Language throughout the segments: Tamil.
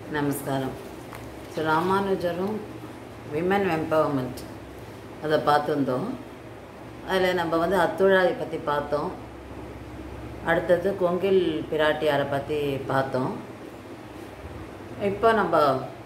நமஸ்காரம் ஸோ ராமானுஜரும் விமன் எம்பவர்மெண்ட் அதை பார்த்துருந்தோம் அதில் நம்ம வந்து அத்துழாயை பற்றி பார்த்தோம் அடுத்தது கொங்கில் பிராட்டியாரை பற்றி பார்த்தோம் இப்போ நம்ம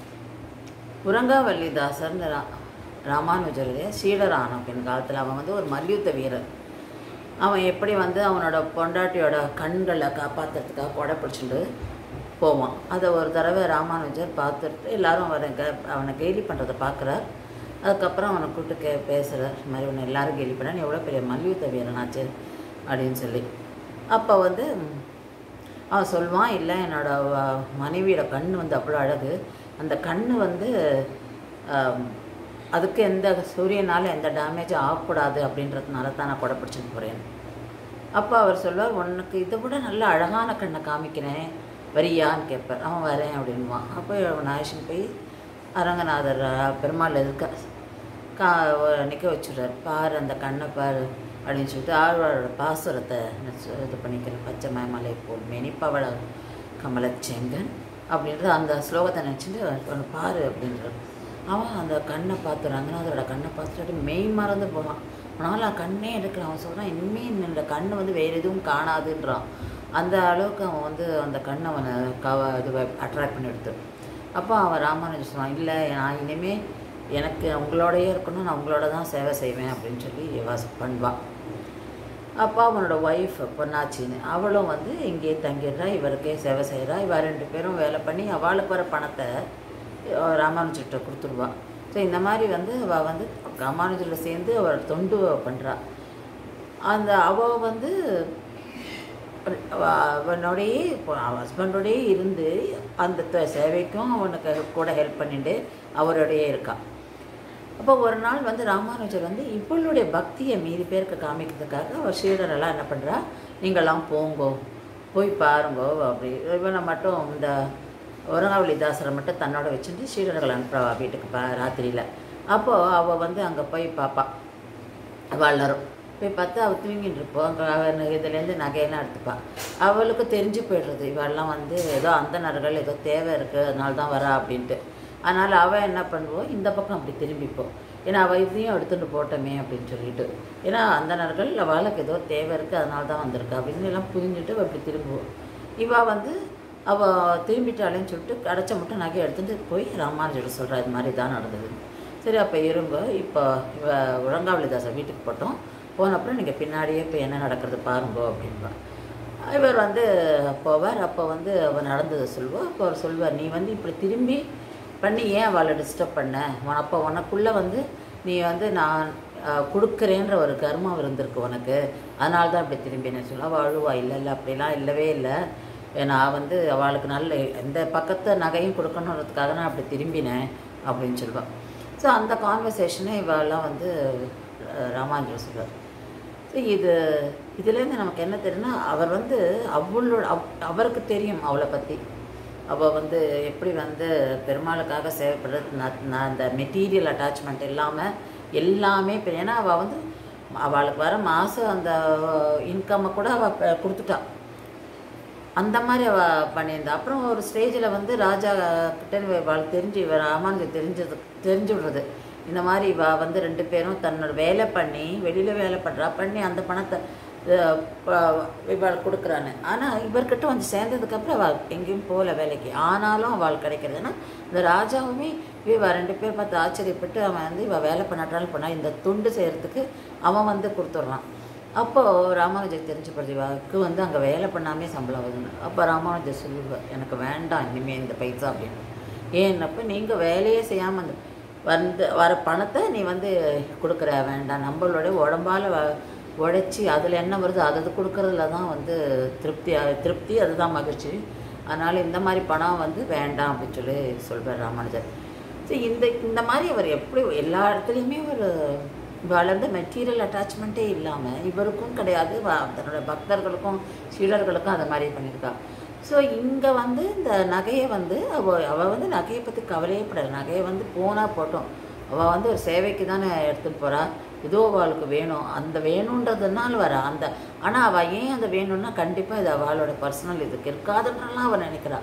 புரங்காவல்லிதாசர்னு ரா ராமானுஜருடைய சீடரான பின் காலத்தில் அவன் வந்து ஒரு மல்யுத்த வீரர் அவன் எப்படி வந்து அவனோட பொண்டாட்டியோட கண்களை காப்பாற்றுறதுக்காக கொடை பிடிச்சிட்டு போவான் அதை ஒரு தடவை ராமானுஜர் பார்த்துட்டு எல்லாரும் அவனை க அவனை கேலி பண்ணுறதை பார்க்குறார் அதுக்கப்புறம் அவனை கூப்பிட்டு கே பேசுகிறார் இந்த மாதிரி உன்னை எல்லாரும் கேலி பண்ண நீ எவ்வளோ பெரிய மல்யுத்த வீரனாச்சு அப்படின்னு சொல்லி அப்போ வந்து அவன் சொல்லுவான் இல்லை என்னோட வ- மனைவியோட கண் வந்து அவ்வளோ அழகு அந்த கண் வந்து ஆம், அதுக்கு எந்த சூரியனால் எந்த டேமேஜும் ஆகக்கூடாது அப்படின்றதுனால தான் நான் கொடை பிடிச்சிட்டு போகிறேன் அப்போ அவர் சொல்லுவார் உனக்கு இதை விட நல்ல அழகான கண்ணை காமிக்கிறேன் வரியான்னு கேட்பார் அவன் வரேன் அப்படின்வான் அப்போ நாயசன் போய் அரங்கநாதர் அஹ், பெருமாள் இருக்க கா நிற்க வச்சுடுறார் பாரு அந்த கண்ணை பாரு அப்படின்னு சொல்லிட்டு ஆழ்வாரோட பாசுரத்தை நெச்சு- இது பண்ணிக்கிறேன் பச்சை மலை போல் மெனிப்பவள கமலச்செங்கன் அப்படின்றது அந்த ஸ்லோகத்தை நினச்சிட்டு ஒன்று பாரு அப்படின்றார் அவன் அந்த கண்ணை பார்த்து ரங்கநாதரோட கண்ணை பார்த்துட்டு மெய் மறந்து போகிறான் அவனால் கண்ணே எடுக்கிறான் அவன் சொல்கிறான் இனிமேல் இந்த கண் வந்து வேறு எதுவும் காணாதுன்றான் அந்த அளவுக்கு அவன் வந்து அந்த கண்ணை அவனை கவ இது அட்ராக்ட் பண்ணி எடுத்து அப்போ அவன் ராமானுஜர் சொன்னான் இல்லை நான் இனிமேல் எனக்கு உங்களோடயே இருக்கணும் நான் உங்களோட தான் சேவை செய்வேன் அப்படின்னு சொல்லி வாஸ் பண்ணுவான் அப்போ அவனோட ஒய்ஃப் பொன்னாச்சின்னு அவளும் வந்து இங்கேயே தங்கிடுறா இவருக்கே சேவை செய்கிறா இவ ரெண்டு பேரும் வேலை பண்ணி அவளுக்கு வர பணத்தை அஹ், ராமானுஜர்கிட்ட கொடுத்துருவா ஸோ இந்த மாதிரி வந்து அவள் வந்து ராமானுஜரில் சேர்ந்து அவள் தொண்டு பண்ணுறா அந்த அவள் வந்து அவ- அவனோடையே இப்போ அவன் ஹஸ்பண்டோடையே இருந்து அந்த த- சேவைக்கும் அவனுக்கு கூட ஹெல்ப் பண்ணிட்டு அவரோடையே இருக்கான் அப்போ ஒரு நாள் வந்து ராமானுஜர் வந்து இவளுடைய பக்தியை மீதி பேருக்கு காமிக்கிறதுக்காக அவர் சீடரெல்லாம் என்ன பண்ணுறா நீங்கள்லாம் போங்கோ போய் பாருங்கோ அப்படி இவனை மட்டும் இந்த உரங்காவளி தாசரை மட்டும் தன்னோட வச்சுட்டு சீடர்கள் அனுப்புறா வீட்டுக்கு பா ராத்திரியில் அப்போது அவள் வந்து அங்கே போய் பார்ப்பா வளரும் போய் பார்த்தா அவள் தூங்கிட்டு இருப்போம் அங்கே அவன் இதுலேருந்து நகையெல்லாம் எடுத்துப்பா அவளுக்கு தெரிஞ்சு போயிடுறது இவெல்லாம் வந்து ஏதோ அந்தணர்கள் ஏதோ தேவை இருக்குது அதனால தான் வரா அப்படின்ட்டு அதனால் அவள் என்ன பண்ணுவோம் இந்த பக்கம் அப்படி திரும்பிப்போம் ஏன்னா அவள் இதையும் எடுத்துகிட்டு போட்டோமே அப்படின்னு சொல்லிட்டு ஏன்னா அந்தணர்கள் அவளுக்கு ஏதோ தேவை இருக்குது அதனால தான் வந்திருக்கா அப்படின்னு எல்லாம் புரிஞ்சுட்டு அவ அப்படி திரும்புவோம் இவள் வந்து அவள் திரும்பிட்டாளேன்னு சொல்லிட்டு கிடச்ச மட்டும் நகை எடுத்துகிட்டு போய் ராமானுஜர் சொல்கிறா இது மாதிரி தான் நடந்தது சரி அப்போ இருங்க இப்போ இவ உழங்காவளிதாசன் வீட்டுக்கு போட்டோம் போன அப்புறம் நீங்கள் பின்னாடியே இப்போ என்ன நடக்கிறது பாருங்கோ அப்படின்பா இவர் வந்து போவார் அப்போ வந்து அவன் நடந்ததை சொல்லுவா அப்போ அவர் சொல்லுவார் நீ வந்து இப்படி திரும்பி பண்ணி ஏன் அவளை டிஸ்டர்ப் பண்ண உன- அப்போ உனக்குள்ளே வந்து நீ வந்து நான் அஹ், கொடுக்குறேன்ற ஒரு கர்மம் இருந்திருக்கு உனக்கு அதனால தான் இப்படி திரும்பி என்ன சொல்லுவா அவள் அழுவா இல்லை இல்லை அப்படிலாம் இல்லவே இல்லை நான் வந்து அவளுக்கு நல்ல எந்த பக்கத்து நகையும் கொடுக்கணுன்றதுக்காக நான் அப்படி திரும்பினேன் அப்படின்னு சொல்லுவாள் ஸோ அந்த கான்வர்சேஷனை இவெல்லாம் வந்து அஹ், ராமானுஜர் சொல்வார் ஸோ இது இதுலேருந்து நமக்கு என்ன தெரியும்னா அவர் வந்து அவளோட அவ் அவருக்கு தெரியும் அவளை பற்றி அவள் வந்து எப்படி வந்து பெருமாளுக்காக சேவைப்படுறது நான் நான் அந்த மெட்டீரியல் அட்டாச்மெண்ட் இல்லாமல் எல்லாமே பெ- ஏன்னா அவள் வந்து அவளுக்கு வர மாதம் அந்த இன்கம்மை கூட அவள் கொடுத்துட்டா அந்த மாதிரி அவ பண்ணியிருந்தா அப்புறம் ஒரு ஸ்டேஜில் வந்து ராஜா கிட்ட அவளுக்கு தெரிஞ்சு இவ ராமானுஜர் தெரிஞ்சது தெரிஞ்சு விடுறது இந்த மாதிரி இவ வந்து ரெண்டு பேரும் தன்னோட வேலை பண்ணி வெளியில் வேலை பண்ணுறா பண்ணி அந்த பணத்தை அஹ், ப- இவள் கொடுக்குறான்னு ஆனால் இவர்கிட்ட வந்து சேர்ந்ததுக்கப்புறம் அவள் எங்கேயும் போகல வேலைக்கு ஆனாலும் அவள் கிடைக்கிறது ஏன்னா இந்த ராஜாவுமே இவ ரெண்டு பேர் பார்த்து ஆச்சரியப்பட்டு அவன் வந்து இவள் வேலை பண்ணாட்டாலும் பண்ணா இந்த துண்டு செய்கிறதுக்கு அவன் வந்து கொடுத்துட்றான் அப்போது ராமானுஜர் தெரிஞ்சு போடுது இவருக்கு வந்து அங்கே வேலை பண்ணாமே சம்பளம் வருதுன்னு அப்போ ராமானுஜர் சொல்லுவார் எனக்கு வேண்டாம் இனிமேல் இந்த பைசா அப்படின்னு ஏன்னப்போ நீங்கள் வேலையே செய்யாமல் அந்த வந்து வர பணத்தை நீ வந்து கொடுக்குற வேண்டாம் நம்மளோட உடம்பால் வ உழைச்சி அதில் என்ன வருதோ அதை அது கொடுக்கறதுல தான் வந்து திருப்தி திருப்தி அதுதான் மகிழ்ச்சி அதனால் இந்த மாதிரி பணம் வந்து வேண்டாம் அப்படின்னு சொல்லி சொல்வார் ராமானுஜர் சரி இந்த இந்த மாதிரி அவர் எப்படி எல்லா இடத்துலையுமே ஒரு வளர்ந்த மெட்டீரியல் அட்டாச்மெண்ட்டே இல்லாமல் இவருக்கும் கிடையாது வ- தன்னோட பக்தர்களுக்கும் சீடர்களுக்கும் அதை மாதிரி பண்ணியிருக்கா ஸோ இங்கே வந்து இந்த நகையை வந்து அவ அவள் வந்து நகையை பற்றி கவலையே படலை நகையை வந்து போனால் போட்டோம் அவள் வந்து ஒரு சேவைக்கு தானே எடுத்துகிட்டு போகிறா ஏதோ அவளுக்கு வேணும் அந்த வேணுன்றதுனால வரா அந்த ஆனால் அவள் ஏன் அந்த வேணும்னா கண்டிப்பாக இது அவளோட பர்சனல் இதுக்கு இருக்காதுன்றலாம் அவள் நினைக்கிறா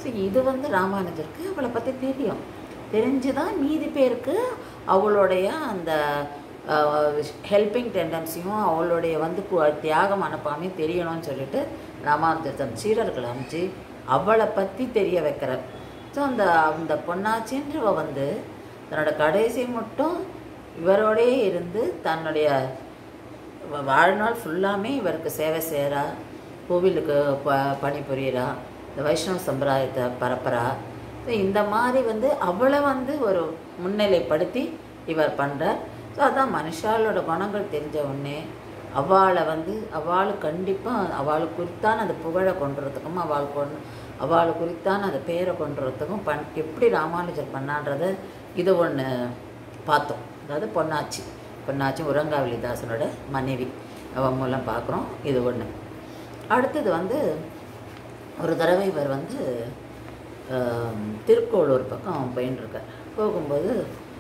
ஸோ இது வந்து ராமானுஜருக்கு அவளை பற்றி தெரியும் தெரிஞ்சு தான் மீதி பேருக்கு அவளுடைய அந்த ஹெல்பிங் டெண்டன்சியும் அவளுடைய வந்து கு- தியாக மனப்பாமையும் தெரியணும்னு சொல்லிட்டு ராமானுஜர் தன் சீடர்களை அமைச்சு அவளை பற்றி தெரிய வைக்கிறார் ஸோ அந்த அந்த பொன்னாச்சின்றவ வந்து தன்னோட கடைசி மட்டும் இவரோடே இருந்து தன்னுடைய வ- வாழ்நாள் ஃபுல்லாமே இவருக்கு சேவை செய்கிறா கோவிலுக்கு ப பணிபுரியிறா இந்த வைஷ்ணவ சம்பிரதாயத்தை பரப்புறா ஸோ இந்த மாதிரி வந்து அவளை வந்து ஒரு முன்னிலைப்படுத்தி இவர் பண்ணுறார் ஸோ அதான் மனுஷாலோட குணங்கள் தெரிஞ்ச உடனே அவளை வந்து அவள் கண்டிப்பாக அவளுக்கு குறித்தான அந்த புகழை கொண்டுறதுக்கும் அவள் கொண்டு அவள் குறித்தான அந்த பேரை கொண்டுறதுக்கும் பண் எப்படி ராமானுஜர் பண்ணான்றதை இது ஒன்று பார்த்தோம் அதாவது பொன்னாச்சி பொன்னாச்சி உரங்காவலிதாசனோட மனைவி அவன் மூலம் பார்க்குறோம் இது ஒன்று அடுத்தது வந்து ஒரு தடவை இவர் வந்து ஆம், திருக்கோளூர் பக்கம் போயின்னு இருக்கார் போகும்போது